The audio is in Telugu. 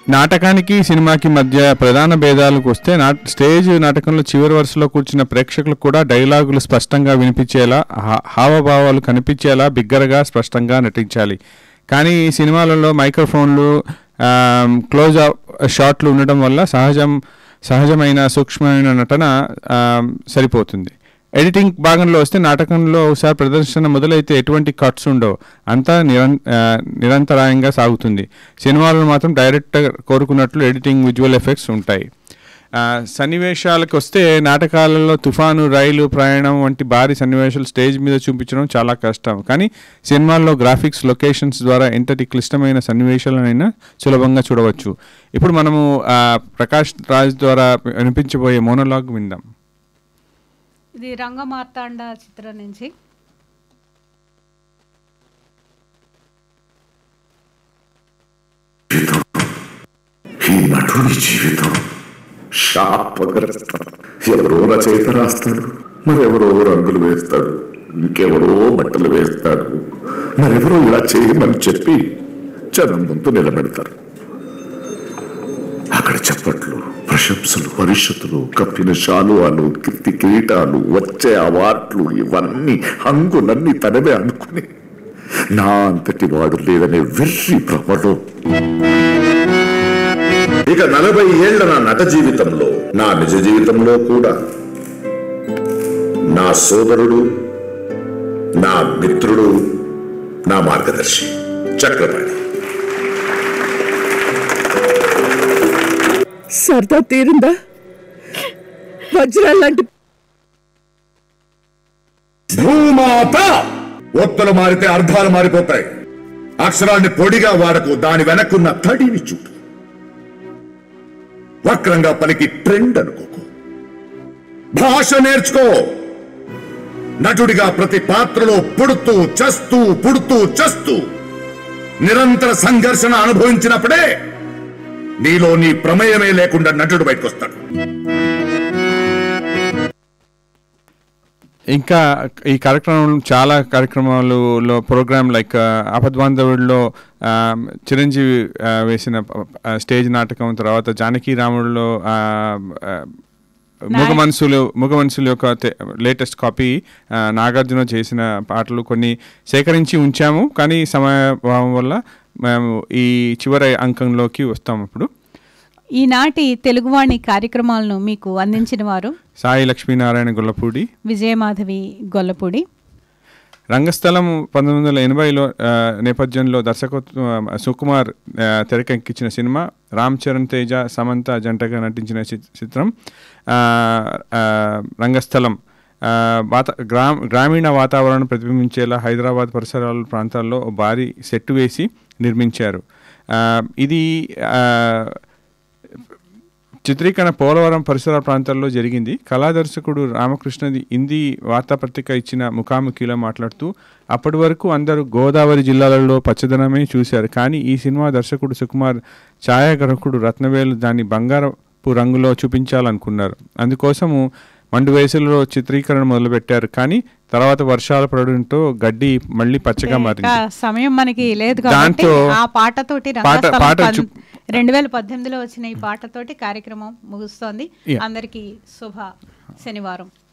నాటకానికి సినిమాకి మధ్య ప్రధాన భేదాలకు వస్తే నా స్టేజ్ నాటకంలో చివరి వరుసలో కూర్చున్న ప్రేక్షకులకు కూడా డైలాగులు స్పష్టంగా వినిపించేలా హా- హావభావాలు కనిపించేలా బిగ్గరగా స్పష్టంగా నటించాలి కానీ ఈ సినిమాలలో మైక్రోఫోన్లు ఆమ్, క్లోజ్ అప్ షాట్లు ఉండడం వల్ల సహజం సహజమైన సూక్ష్మమైన నటన ఆమ్, సరిపోతుంది ఎడిటింగ్ భాగంలో వస్తే నాటకంలో ఒకసారి ప్రదర్శన మొదలైతే ఎటువంటి కట్స్ ఉండవు అంతా నిరం ఆ, నిరంతరాయంగా సాగుతుంది సినిమాలో మాత్రం డైరెక్టర్ కోరుకున్నట్లు ఎడిటింగ్ విజువల్ ఎఫెక్ట్స్ ఉంటాయి ఆ, సన్నివేశాలకు వస్తే నాటకాలలో తుఫాను రైలు ప్రయాణం వంటి భారీ సన్నివేశాలు స్టేజ్ మీద చూపించడం చాలా కష్టం కానీ సినిమాల్లో గ్రాఫిక్స్ లొకేషన్స్ ద్వారా ఎంతటి క్లిష్టమైన సన్నివేశాలనైనా సులభంగా చూడవచ్చు ఇప్పుడు మనము ఆ, ప్రకాష్ రాజ్ ద్వారా వినిపించబోయే మోనోలాగ్ విందాం ఇది రంగమార్తాండ చిత్రం నుంచి ఈ నటుడి జీవితం శాపగ్రస్తం ఎవరో రచయిత రాస్తాడు మరెవరో రంగులు వేస్తాడు ఇంకెవరో బట్టలు వేస్తాడు మరెవరో ఇలా చేయమని చెప్పి జనం ముందు నిలబెడతారు అక్కడ చప్పట్లు ప్రశంసలు పరిషత్తులు కప్పిన శాలువాలు కీర్తి కిరీటాలు వచ్చే అవార్డులు ఇవన్నీ హంగులన్నీ తనవే అనుకుని నా అంతటి వాడు లేదనే వెర్రి భ్రమలో ఇక నలభై ఏళ్ల నా నట జీవితంలో నా నిజ జీవితంలో కూడా నా సోదరుడు నా మిత్రుడు నా మార్గదర్శి చక్రపాణి సరదా తీరిందా వజ్రాలు లాంటి భూమాత ఒత్తులు మారితే అర్థాలు మారిపోతాయి అక్షరాన్ని పొడిగా వాడకు దాని వెనక్కున్న తడిని చూడు వక్రంగా పలికి ట్రెండ్ అనుకోకు భాష నేర్చుకో నటుడిగా ప్రతి పాత్రలో పుడుతూ చస్తూ పుడుతూ చస్తూ నిరంతర సంఘర్షణ అనుభవించినప్పుడే నీలో నీ ప్రమేయమే లేకుండా నటుడు బయటకొస్తాడు ఇంకా ఈ కార్యక్రమం చాలా కార్యక్రమాలలో ప్రోగ్రామ్ లైక్ అపద్బాంధవుడిలో ఆ, చిరంజీవి ఆ, వేసిన ఆ, స్టేజ్ నాటకం తర్వాత జానకి రాముడిలో ఆ, ఆ, మూగ మనసులు మూగ మనసులు యొక్క లేటెస్ట్ కాపీ ఆ, నాగార్జున చేసిన పాటలు కొన్ని సేకరించి ఉంచాము కానీ సమయభావం వల్ల మేము ఈ చివరి అంకంలోకి వస్తాం ఇప్పుడు ఈనాటి తెలుగువాణి కార్యక్రమాలను మీకు అందించిన వారు సాయి లక్ష్మీనారాయణ గొల్లపూడి విజయమాధవి గొల్లపూడి రంగస్థలం పంతొమ్మిది వందల ఎనభైలో ఆ, నేపథ్యంలో దర్శకత్వం సుకుమార్ ఆ, తెరకెక్కించిన సినిమా రామ్ చరణ్ తేజ సమంత జంటగా నటించిన చి- చిత్రం ఆ, ఆ, రంగస్థలం ఆ, వాత గ్రా గ్రామీణ వాతావరణం ప్రతిబింబించేలా హైదరాబాద్ పరిసరాల ప్రాంతాల్లో ఓ భారీ సెట్ వేసి నిర్మించారు ఆ, ఇది ఆ, చిత్రీకరణ పోలవరం పరిసర ప్రాంతాల్లో జరిగింది కళాదర్శకుడు రామకృష్ణది హిందీ వార్తాపత్రిక ఇచ్చిన ముఖాముఖిలో మాట్లాడుతూ అప్పటి వరకు అందరూ గోదావరి జిల్లాలలో పచ్చదనమే చూశారు కానీ ఈ సినిమా దర్శకుడు సుకుమార్ ఛాయాగ్రాహకుడు రత్నవేలు దాన్ని బంగారపు రంగులో చూపించాలనుకున్నారు అందుకోసము మండు వయసులో చిత్రీకరణ మొదలుపెట్టారు కానీ తర్వాత వర్షాలు పడడంతో గడ్డి మళ్ళీ పచ్చగా ఇంకా మారింది సమయం మనకి లేదు కాబట్టి దాంతో ఆ పాటతోటి పాట- రంగస్థలం పాట పం- చూ- రెండు వేల పద్దెనిమిదిలో వచ్చిన ఈ పాటతోటి కార్యక్రమం ముగుస్తోంది Yeah. అందరికీ శుభ శనివారం